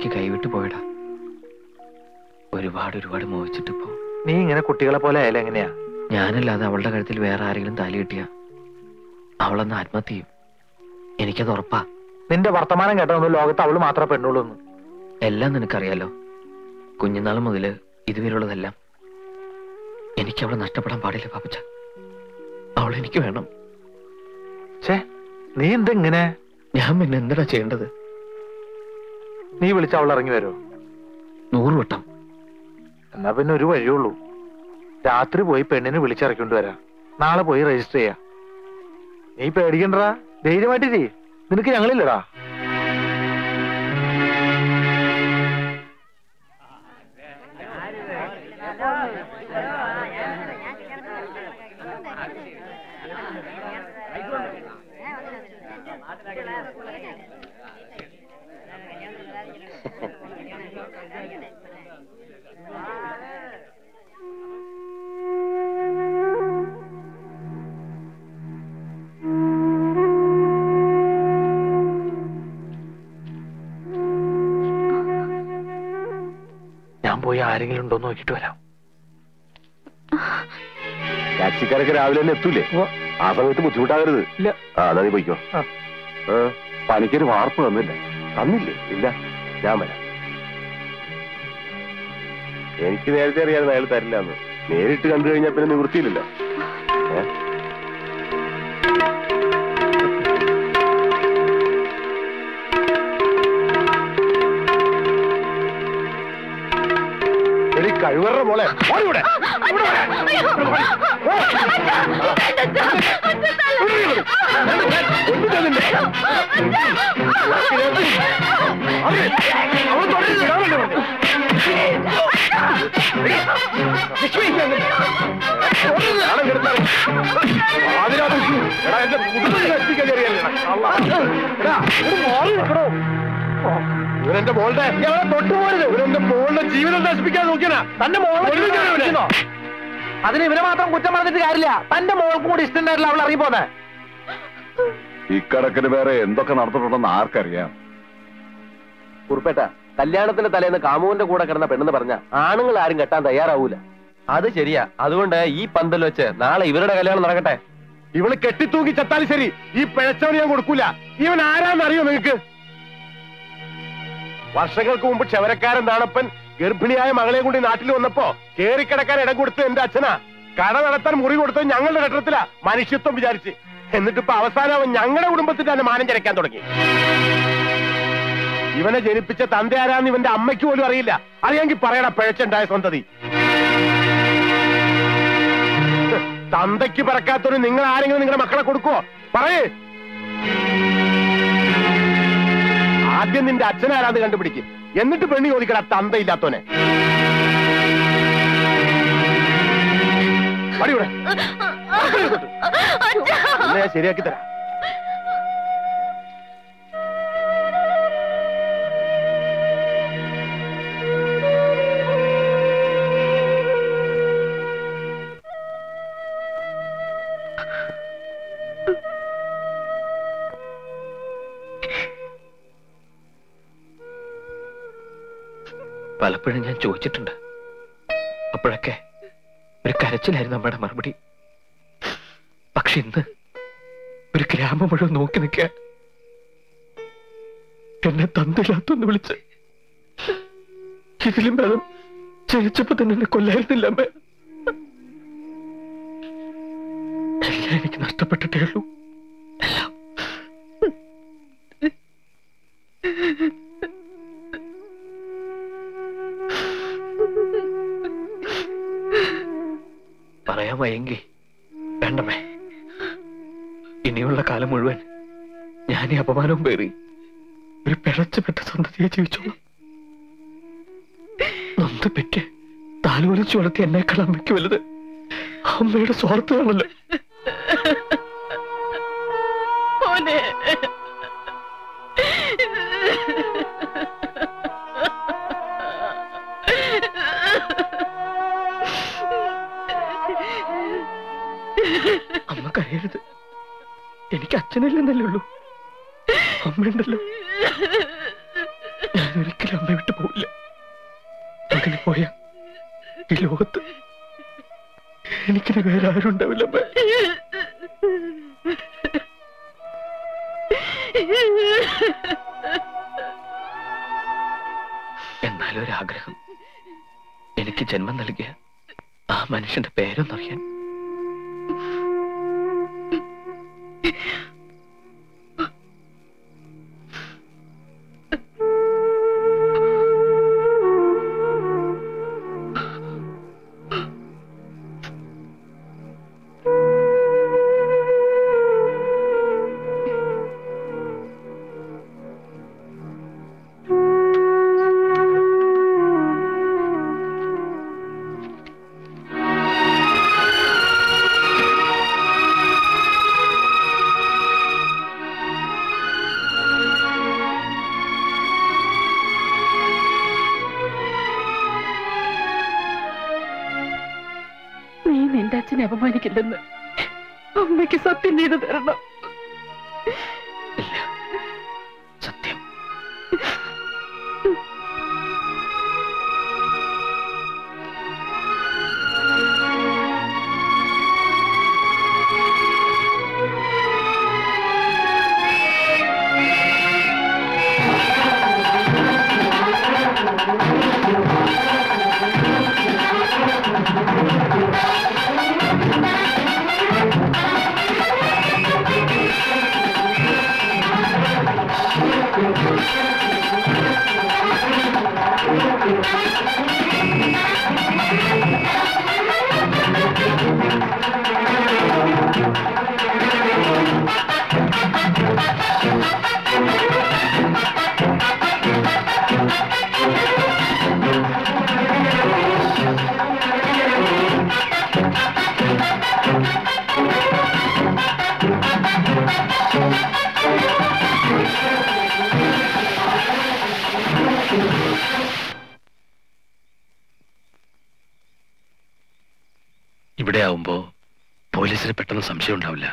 എനിക്ക് കൈവിട്ട് പോയടാ ഒരുപാട് ഒരുപാട് മോഹിച്ചിട്ടിപ്പോ നീ ഇങ്ങനെ കുട്ടികളെ പോലെ ആയാലും എങ്ങനെയാ ഞാനല്ലാതെ അവളുടെ കഴുത്തിൽ വേറെ ആരെങ്കിലും താലി കിട്ടിയ അവളെന്ന് ആത്മഹത്യ ചെയ്യും എനിക്കത് ഉറപ്പാ നിന്റെ വർത്തമാനം കേട്ടതൊന്നും ലോകത്ത് അവള് മാത്രമേ പെണ്ണുള്ളൂ എന്ന് എല്ലാം നിനക്കറിയാലോ കുഞ്ഞുനാൾ മുതല് ഇതുവരെയുള്ളതെല്ലാം എനിക്ക് അവളെ നഷ്ടപ്പെടാൻ പാടില്ല പാപ്പച്ച അവൾ എനിക്ക് വേണം ഛേ നീ എന്തെങ്ങനെ ഞാൻ പിന്നെ എന്താ ചെയ്യേണ്ടത് നീ വിളിച്ച അവൾ ഇറങ്ങി വരുമോ നൂറ് വട്ടം എന്നാ പിന്നെ ഒരു വഴിയുള്ളൂ രാത്രി പോയി പെണ്ണിനെ വിളിച്ചിറക്കൊണ്ട് വരാം നാളെ പോയി രജിസ്റ്റർ ചെയ്യാ നീ പേടിക്കണ്ടടാ ധൈര്യമായിട്ട് ചെയ്യ് നിനക്ക് ഞങ്ങളില്ലടാ ഞാൻ പോയി ആരെങ്കിലും ഉണ്ടോ നോക്കിട്ട് വരാം ടാക്സിക്കാരൊക്കെ രാവിലെ തന്നെ എത്തൂലേ ആ സമയത്ത് ബുദ്ധിമുട്ടാകരുത് ഇല്ല ആ എന്നാ നീ പോയിക്കോ ആ. ഏ, പണിക്കൊരു വാർപ്പ് തന്നില്ല തന്നില്ലേ ഇല്ല ഞാൻ വരാം എനിക്ക് നേരത്തെ അറിയാതെ അയാൾ തരില്ല എന്ന് നേരിട്ട് കണ്ടു കഴിഞ്ഞാൽ പിന്നെ നിവൃത്തിയില്ലല്ലോ ഏ? എടി കഴിവറ മോളെ ഓടി ഇവിടെ. ഇവിടെ വരാൻ. ഇവിടെ വരാൻ. ഓ. ഒന്നും തന്നില്ലേ? അവര് അവൾ തൊടരുത്, വിടാനല്ലേ പറഞ്ഞത്? എടി, ലക്ഷ്മി, തൊടരുത്. നാളെ കിടന്നാണ്. പാതിരാത്രി. എടാ, എന്റെ മുതുകിൽ നശിപ്പിക്കാൻ കയറിയല്ലേടാ, കള്ളാ. എടാ, ഒരു മോള് നിൽക്കണോ? ഓ, ഇവരെന്റെ മോളുടെ ഇവരെ തൊട്ടുപോരുത് ഇവരെന്റെ മോളുടെ ജീവിതം നശിപ്പിക്കാൻ നോക്കിയാ തന്റെ മോളെ അതിന് ഇവരെ മാത്രം കുറ്റം പറഞ്ഞിട്ട് കാര്യമില്ല തന്റെ മോൾക്കും കൂടി ഇഷ്ടണ്ടായിട്ടില്ല അവൾ ഇറങ്ങി പോന്നെ ഇക്കണക്കിന് വേറെ എന്തൊക്കെ നടന്നിട്ടുണ്ടെന്ന് ആർക്കറിയാം കുറുപ്പേട്ട കല്യാണത്തിന്റെ തലേന്ന് കാമുവിന്റെ കൂടെ കിടന്ന പെണ്ണെന്ന് പറഞ്ഞ ആണുങ്ങൾ ആരും കെട്ടാൻ തയ്യാറാവൂല അത് ശരിയാ അതുകൊണ്ട് ഈ പന്തൽ വെച്ച് നാളെ ഇവരുടെ കല്യാണം നടക്കട്ടെ ഇവള് കെട്ടിത്തൂക്കി ചത്താലും ശരി ഈ പിഴച്ചവന് ഞാൻ കൊടുക്കൂല ഇവൻ ആരാന്നറിയോ നിങ്ങക്ക് വർഷങ്ങൾക്ക് മുമ്പ് ക്ഷവരക്കാരൻ നാണപ്പൻ ഗർഭിണിയായ മകളെ കൊണ്ട് ഈ നാട്ടിൽ വന്നപ്പോ കേറിക്കിടക്കാൻ ഇടം കൊടുത്ത് എന്റെ അച്ഛനാ കട നടത്താൻ മുറി കൊടുത്തത് ഞങ്ങളുടെ ഘട്ടത്തിലാ മനുഷ്യത്വം വിചാരിച്ച് എന്നിട്ട് ഇപ്പൊ അവസാനം അവൻ ഞങ്ങളുടെ കുടുംബത്തിന്റെ തന്നെ മാനം ചരക്കാൻ തുടങ്ങി ഇവനെ ജനിപ്പിച്ച തന്റെ ആരാന്ന് ഇവന്റെ അമ്മയ്ക്ക് പോലും അറിയില്ല അറിയാമെങ്കിൽ പറയണ പിഴച്ചുണ്ടായ സന്തതി തന്തയ്ക്ക് പറക്കാത്തൊരു നിങ്ങൾ ആരെങ്കിലും നിങ്ങളുടെ മക്കളെ കൊടുക്കുവോ പറയേ ആദ്യം നിന്റെ അച്ഛനാരാന്ന് കണ്ടുപിടിക്കും എന്നിട്ട് പെണ്ണി ചോദിക്കട തന്തയില്ലാത്തോനെ പടിയൂടെ ഞാൻ ശരിയാക്കി തരാം പലപ്പോഴും ഞാൻ ചോദിച്ചിട്ടുണ്ട് അപ്പോഴൊക്കെ ഒരു കരച്ചിലായിരുന്നു അമ്മയുടെ മറുപടി പക്ഷെ ഇന്ന് ഒരു ഗ്രാമം മുഴുവൻ നോക്കി നിൽക്കുക എന്നെ തന്നില്ലാത്തൊന്ന് വിളിച്ച് ഇതിലും ഭേദം ജനിച്ചപ്പോ തന്നെ എന്നെ കൊല്ലായിരുന്നില്ല അമ്മ എല്ലാം എനിക്ക് നഷ്ടപ്പെട്ടിട്ടേ ഉള്ളൂ എല്ലാം പറയാൻ വയ്യെങ്കിൽ വേണ്ടമേ ഇനിയുള്ള കാലം മുഴുവൻ ഞാൻ ഈ അപമാനവും പേറി ഒരു പിഴച്ചുപെട്ട സന്തതിയെ ജീവിച്ചോളാം നൊന്ത് പെറ്റ് താലോലിച്ചു വളർത്തി എന്നേക്കാൾ അമ്മയ്ക്ക് വലുത് അമ്മയുടെ സ്വാർത്ഥമാണല്ലോ മോനെ അമ്മ കരയരുത് എനിക്ക് അച്ഛനില്ലെന്നല്ലേ ഉള്ളൂ അമ്മയുണ്ടല്ലോ ഞാൻ ഞാൻ ഒരിക്കലും അമ്മ വിട്ടു പോവില്ല അങ്ങനെ പോയ ഈ ലോകത്ത് എനിക്കിന് വേറെ ആരും ഉണ്ടാവില്ല അമ്മ എന്നാലും ഒരാഗ്രഹം എനിക്ക് ജന്മം നൽകിയ ആ മനുഷ്യന്റെ പേരൊന്നറിയാൻ നീ നിന്റെ അച്ഛനെ അപമാനിക്കില്ലെന്ന് അമ്മയ്ക്ക് സത്യം ചെയ്തു തരണം ഇല്ല സത്യം ഇവിടെ ആവുമ്പോ പോലീസിന് പെട്ടെന്ന് സംശയം ഉണ്ടാവില്ല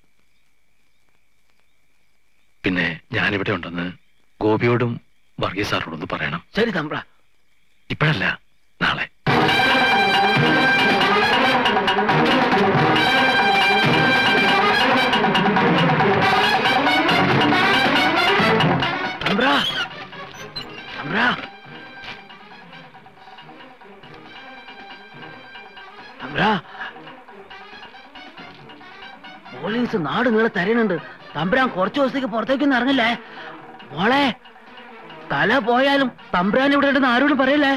പിന്നെ ഞാനിവിടെ ഉണ്ടെന്ന് ഗോപിയോടും വർഗീസ് സാറിനോടൊന്ന് പറയണം ശരി തമ്പ്ര ഇപ്പോഴല്ല നാളെ തമ്പ്ര തമ്പ്ര തമ്പ്ര പോലീസ് നാട് നിങ്ങളെ തരുന്നുണ്ട് തമ്പ്രാൻ കുറച്ചു ദിവസത്തേക്ക് പുറത്തേക്കൊന്നും ഇറങ്ങില്ലേ മോളെ തല പോയാലും തമ്പ്രാൻ ഇവിടെ ഉണ്ടെന്ന് ആരോടും പറയല്ലേ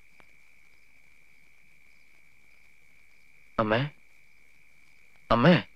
അമ്മേ അമ്മേ